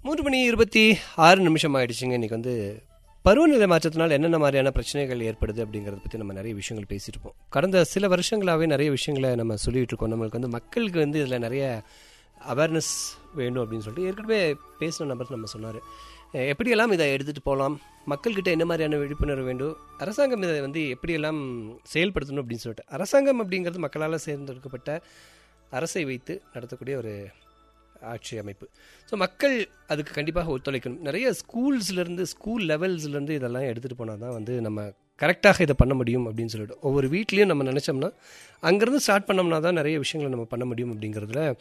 மூன்று மணி இருபத்தி ஆறு நிமிஷம் ஆயிடுச்சுங்க இன்னைக்கு வந்து பருவநிலை மாற்றத்தினால் என்னென்ன மாதிரியான பிரச்சனைகள் ஏற்படுது அப்படிங்கிறத பற்றி நம்ம நிறைய விஷயங்கள் பேசிட்டு இருப்போம் கடந்த சில வருஷங்களாகவே நிறைய விஷயங்களை நம்ம சொல்லிட்டு இருக்கோம் நம்மளுக்கு வந்து மக்களுக்கு வந்து இதில் நிறைய அவேர்னஸ் வேணும் அப்படின்னு சொல்லிட்டு ஏற்கனவே பேசின நபர் நம்ம சொன்னார் எப்படியெல்லாம் இதை எடுத்துகிட்டு போகலாம் மக்கள்கிட்ட என்ன மாதிரியான விழிப்புணர்வு வேண்டும் அரசாங்கம் இதை வந்து எப்படியெல்லாம் செயல்படுத்தணும் அப்படின்னு சொல்லிட்டு அரசாங்கம் அப்படிங்கிறது மக்களால் தேர்ந்தெடுக்கப்பட்ட அரசை வைத்து நடத்தக்கூடிய ஒரு ஆட்சி அமைப்பு ஸோ மக்கள் அதுக்கு கண்டிப்பாக ஒத்துழைக்கணும் நிறைய ஸ்கூல்ஸ்லேருந்து ஸ்கூல் லெவல்ஸ்லேருந்து இதெல்லாம் எடுத்துகிட்டு போனால் தான் வந்து நம்ம கரெக்டாக இதை பண்ண முடியும் அப்படின்னு சொல்லிட்டு ஒவ்வொரு வீட்லேயும் நம்ம நினச்சோம்னா அங்கேருந்து ஸ்டார்ட் பண்ணோம்னா தான் நிறைய விஷயங்களை நம்ம பண்ண முடியும் அப்படிங்கிறதுல